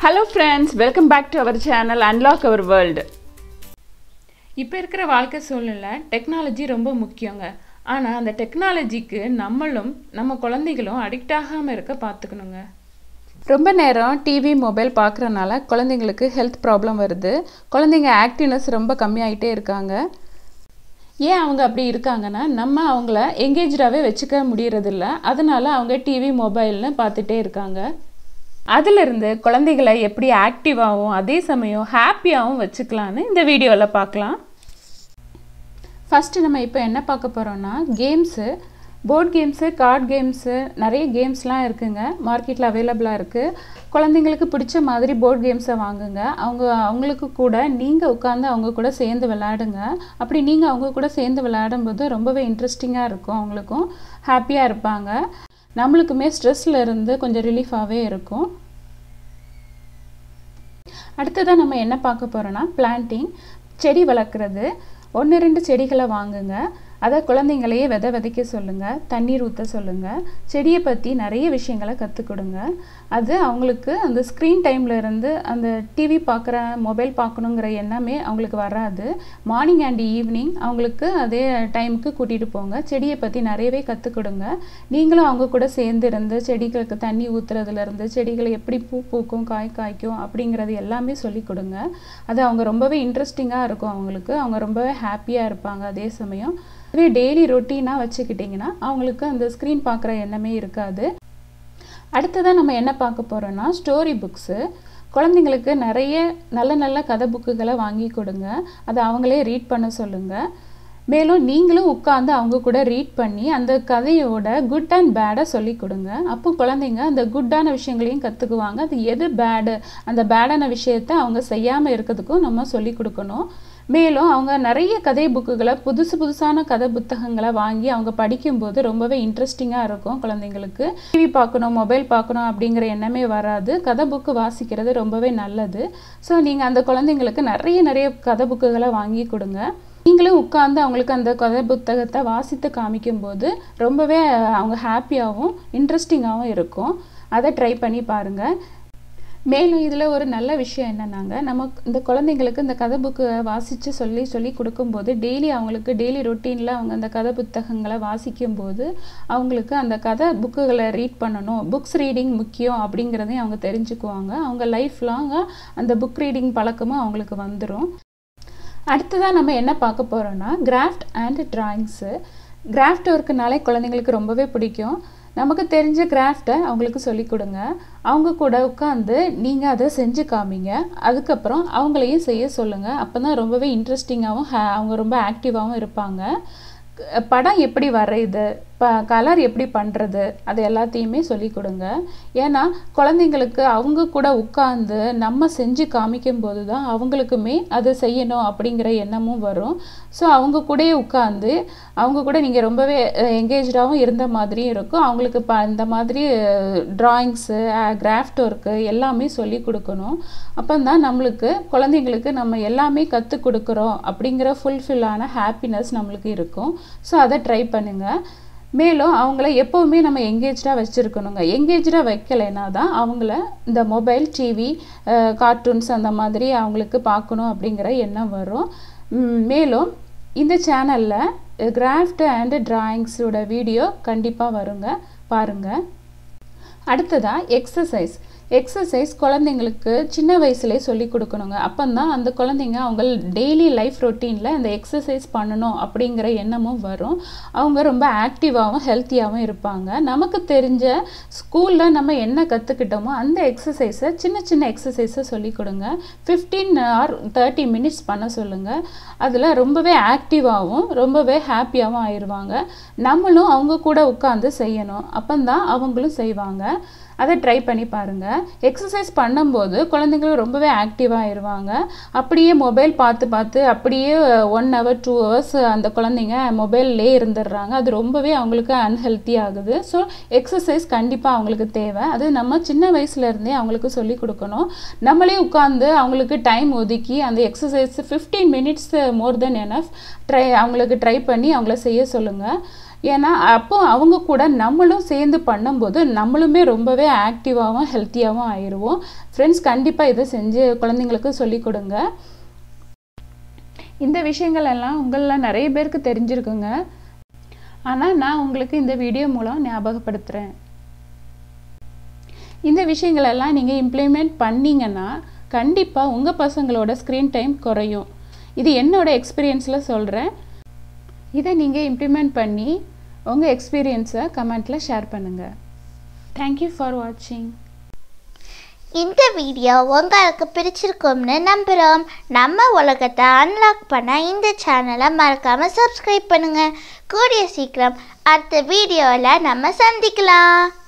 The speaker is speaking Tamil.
hello friends welcome back to our channel unlock our world இப்போ இருக்கிற வாழ்க்கை சூழ்நிலை டெக்னாலஜி ரொம்ப முக்கியங்க ஆனால் அந்த டெக்னாலஜிக்கு நம்மளும் நம்ம குழந்தைகளும் அடிக்ட் ஆகாமல் இருக்க பார்த்துக்கணுங்க ரொம்ப நேரம் டிவி மொபைல் பார்க்குறனால குழந்தைங்களுக்கு ஹெல்த் ப்ராப்ளம் வருது குழந்தைங்க ஆக்டிவ்னஸ் ரொம்ப கம்மியாயிட்டே இருக்காங்க ஏன் அவங்க அப்படி இருக்காங்கன்னா நம்ம அவங்கள எங்கேஜாகவே வச்சுக்க முடியறதில்ல அதனால அவங்க டிவி மொபைல்னு பார்த்துட்டே இருக்காங்க அதிலிருந்து குழந்தைகளை எப்படி ஆக்டிவாகவும் அதே சமயம் ஹாப்பியாகவும் வச்சுக்கலான்னு இந்த வீடியோவில் பார்க்கலாம் ஃபஸ்ட்டு நம்ம இப்போ என்ன பார்க்க போகிறோம்னா games board games card games நிறைய கேம்ஸ்லாம் இருக்குங்க மார்க்கெட்டில் அவைலபிளாக இருக்குது குழந்தைங்களுக்கு பிடிச்ச மாதிரி போர்ட் கேம்ஸை வாங்குங்க அவங்க அவங்களுக்கு கூட நீங்கள் உட்காந்து அவங்க கூட சேர்ந்து விளையாடுங்க அப்படி நீங்கள் அவங்க கூட சேர்ந்து விளையாடும்போது ரொம்பவே இன்ட்ரெஸ்டிங்காக இருக்கும் அவங்களுக்கும் ஹாப்பியாக இருப்பாங்க நம்மளுக்குமே ஸ்ட்ரெஸ்ஸில் இருந்து கொஞ்சம் ரிலீஃபாகவே இருக்கும் அடுத்ததாக நம்ம என்ன பார்க்க போகிறோன்னா பிளான்டிங் செடி வளர்க்குறது ஒன்று ரெண்டு செடிகளை வாங்குங்க அதை குழந்தைங்களையே விதை விதைக்க சொல்லுங்கள் தண்ணீர் ஊற்ற சொல்லுங்கள் செடியை பற்றி நிறைய விஷயங்களை கற்றுக் கொடுங்க அது அவங்களுக்கு அந்த ஸ்க்ரீன் டைமில் இருந்து அந்த டிவி பார்க்குற மொபைல் பார்க்கணுங்கிற எண்ணமே அவங்களுக்கு வராது மார்னிங் அண்ட் ஈவினிங் அவங்களுக்கு அதே டைமுக்கு கூட்டிகிட்டு போங்க செடியை பற்றி நிறையவே கற்றுக் கொடுங்க நீங்களும் அவங்க கூட சேர்ந்து இருந்து செடிகளுக்கு தண்ணி ஊற்றுறதுலேருந்து செடிகளை எப்படி பூ பூக்கும் காய் காய்க்கும் அப்படிங்கிறது எல்லாமே சொல்லிக் கொடுங்க அது அவங்க ரொம்பவே இன்ட்ரெஸ்டிங்காக இருக்கும் அவங்களுக்கு அவங்க ரொம்பவே ஹாப்பியாக இருப்பாங்க அதே சமயம் இதுவே டெய்லி ரொட்டீனாக வச்சுக்கிட்டிங்கன்னா அவங்களுக்கு அந்த ஸ்க்ரீன் பார்க்குற எண்ணமே இருக்காது அடுத்ததாக நம்ம என்ன பார்க்க போகிறோன்னா ஸ்டோரி புக்ஸு குழந்தைங்களுக்கு நிறைய நல்ல நல்ல கதை புக்குகளை வாங்கி கொடுங்க அதை அவங்களே ரீட் பண்ண சொல்லுங்கள் மேலும் நீங்களும் உட்காந்து அவங்க கூட ரீட் பண்ணி அந்த கதையோட குட் அண்ட் பேடை சொல்லி கொடுங்க அப்போ குழந்தைங்க அந்த குட்டான விஷயங்களையும் கற்றுக்குவாங்க அது எது பேடு அந்த பேடான விஷயத்த அவங்க செய்யாமல் இருக்கிறதுக்கும் நம்ம சொல்லி கொடுக்கணும் மேலும் அவங்க நிறைய கதை புக்குகளை புதுசு புதுசான கதை புத்தகங்களை வாங்கி அவங்க படிக்கும்போது ரொம்பவே இன்ட்ரெஸ்டிங்காக இருக்கும் குழந்தைங்களுக்கு டிவி பார்க்கணும் மொபைல் பார்க்கணும் அப்படிங்கிற எண்ணமே வராது கதை புக்கு வாசிக்கிறது ரொம்பவே நல்லது ஸோ நீங்கள் அந்த குழந்தைங்களுக்கு நிறைய நிறைய கதை புக்குகளை வாங்கி கொடுங்க நீங்களும் உட்காந்து அவங்களுக்கு அந்த கதை புத்தகத்தை வாசித்து காமிக்கும்போது ரொம்பவே அவங்க ஹாப்பியாகவும் இன்ட்ரெஸ்டிங்காகவும் இருக்கும் அதை ட்ரை பண்ணி பாருங்கள் மேலும் இதில் ஒரு நல்ல விஷயம் என்னன்னாங்க நம்ம இந்த குழந்தைங்களுக்கு இந்த கதை புக்கு வாசித்து சொல்லி சொல்லி கொடுக்கும்போது டெய்லி அவங்களுக்கு டெய்லி ரொட்டீனில் அவங்க அந்த கதை புத்தகங்களை வாசிக்கும்போது அவங்களுக்கு அந்த கதை புக்குகளை ரீட் பண்ணணும் புக்ஸ் ரீடிங் முக்கியம் அப்படிங்கிறதையும் அவங்க தெரிஞ்சுக்குவாங்க அவங்க லைஃப் லாங்காக அந்த புக் ரீடிங் பழக்கமும் அவங்களுக்கு வந்துடும் அடுத்ததாக நம்ம என்ன பார்க்க போகிறோன்னா கிராஃப்ட் அண்ட் ட்ராயிங்ஸு கிராஃப்ட் ஒர்க்குனாலே குழந்தைங்களுக்கு ரொம்பவே பிடிக்கும் நமக்கு தெரிஞ்ச கிராஃப்டை அவங்களுக்கு சொல்லி கொடுங்க அவங்க கூட உட்காந்து நீங்கள் அதை செஞ்சு காமிங்க அதுக்கப்புறம் அவங்களையும் செய்ய சொல்லுங்கள் அப்போ தான் ரொம்பவே இன்ட்ரெஸ்டிங்காகவும் ஹே அவங்க ரொம்ப ஆக்டிவாகவும் இருப்பாங்க படம் எப்படி வரையுது ப கலர் எப்படி பண்ணுறது அது எல்லாத்தையுமே சொல்லி கொடுங்க ஏன்னா குழந்தைங்களுக்கு அவங்க கூட உட்காந்து நம்ம செஞ்சு காமிக்கும் போது தான் அவங்களுக்குமே அதை செய்யணும் அப்படிங்கிற எண்ணமும் வரும் ஸோ அவங்க கூடயே உட்காந்து அவங்க கூட நீங்கள் ரொம்பவே எங்கேஜாகவும் இருந்த மாதிரியும் இருக்கும் அவங்களுக்கு ப இந்த மாதிரி ட்ராயிங்ஸு கிராஃப்ட் ஒர்க்கு எல்லாமே சொல்லி கொடுக்கணும் அப்போ தான் நம்மளுக்கு குழந்தைங்களுக்கு நம்ம எல்லாமே கற்றுக் கொடுக்குறோம் அப்படிங்கிற ஃபுல்ஃபில்லான ஹாப்பினஸ் நம்மளுக்கு இருக்கும் ஸோ அதை ட்ரை பண்ணுங்கள் மேலும் அவங்கள எப்போவுமே நம்ம எங்கேஜாக வச்சுருக்கணுங்க எங்கேஜாக வைக்கலைன்னா தான் அவங்கள இந்த மொபைல் டிவி கார்ட்டூன்ஸ் அந்த மாதிரி அவங்களுக்கு பார்க்கணும் அப்படிங்கிற எண்ணம் வரும் மேலும் இந்த சேனலில் கிராஃப்ட் அண்டு ட்ராயிங்ஸோட வீடியோ கண்டிப்பாக வருங்க பாருங்கள் அடுத்ததாக எக்ஸசைஸ் எக்ஸசைஸ் குழந்தைங்களுக்கு சின்ன வயசுலேயே சொல்லி கொடுக்கணுங்க அப்போ தான் அந்த குழந்தைங்க அவங்க டெய்லி லைஃப் ரொட்டீனில் அந்த எக்ஸசைஸ் பண்ணணும் அப்படிங்கிற எண்ணமும் வரும் அவங்க ரொம்ப ஆக்டிவாகவும் ஹெல்த்தியாகவும் இருப்பாங்க நமக்கு தெரிஞ்ச ஸ்கூலில் நம்ம என்ன கற்றுக்கிட்டோமோ அந்த எக்ஸசைஸை சின்ன சின்ன எக்ஸசைஸை சொல்லி கொடுங்க ஃபிஃப்டீன் ஆர் தேர்ட்டி மினிட்ஸ் பண்ண சொல்லுங்கள் அதில் ரொம்பவே ஆக்டிவாகவும் ரொம்பவே ஹாப்பியாகவும் ஆயிடுவாங்க நம்மளும் அவங்க கூட உட்காந்து செய்யணும் அப்போ தான் அவங்களும் செய்வாங்க அதை ட்ரை பண்ணி பாருங்கள் எக்ஸசைஸ் பண்ணும்போது குழந்தைங்களும் ரொம்பவே ஆக்டிவாக ஆயிடுவாங்க அப்படியே மொபைல் பார்த்து பார்த்து அப்படியே ஒன் ஹவர் டூ ஹவர்ஸ் அந்த குழந்தைங்க மொபைல்லே இருந்துடுறாங்க அது ரொம்பவே அவங்களுக்கு அன்ஹெல்த்தி ஆகுது ஸோ எக்ஸசைஸ் கண்டிப்பாக அவங்களுக்கு தேவை அது நம்ம சின்ன வயசுலேருந்தே அவங்களுக்கு சொல்லி கொடுக்கணும் நம்மளே உட்காந்து அவங்களுக்கு டைம் ஒதுக்கி அந்த exercise fifteen minutes more then enough try அவங்களுக்கு ட்ரை பண்ணி அவங்கள செய்ய சொல்லுங்கள் ஏன்னா அப்போ அவங்க கூட நம்மளும் சேர்ந்து பண்ணும்போது நம்மளுமே ரொம்பவே ஆக்டிவாகவும் ஹெல்த்தியாகவும் ஆயிடுவோம் ஃப்ரெண்ட்ஸ் கண்டிப்பாக இதை செஞ்சு குழந்தைங்களுக்கு சொல்லிக் கொடுங்க இந்த விஷயங்கள் எல்லாம் உங்களில் நிறைய பேருக்கு தெரிஞ்சிருக்குங்க ஆனால் நான் உங்களுக்கு இந்த வீடியோ மூலம் ஞாபகப்படுத்துகிறேன் இந்த விஷயங்கள் எல்லாம் நீங்கள் இம்ப்ளிமெண்ட் பண்ணீங்கன்னா கண்டிப்பாக உங்கள் பசங்களோட ஸ்க்ரீன் டைம் குறையும் இது என்னோட எக்ஸ்பீரியன்ஸில் சொல்கிறேன் இதை நீங்கள் இம்ப்ளிமெண்ட் பண்ணி உங்கள் எக்ஸ்பீரியன்ஸை கமெண்ட்டில் ஷேர் பண்ணுங்கள் தேங்க்யூ ஃபார் வாட்சிங் இந்த வீடியோ உங்களுக்கு பிடிச்சிருக்கும்னு நம்புகிறோம் நம்ம உலகத்தை அன்லாக் பண்ண இந்த சேனலை மறக்காமல் சப்ஸ்கிரைப் பண்ணுங்கள் கூடிய சீக்கிரம் அடுத்த வீடியோவில் நம்ம சந்திக்கலாம்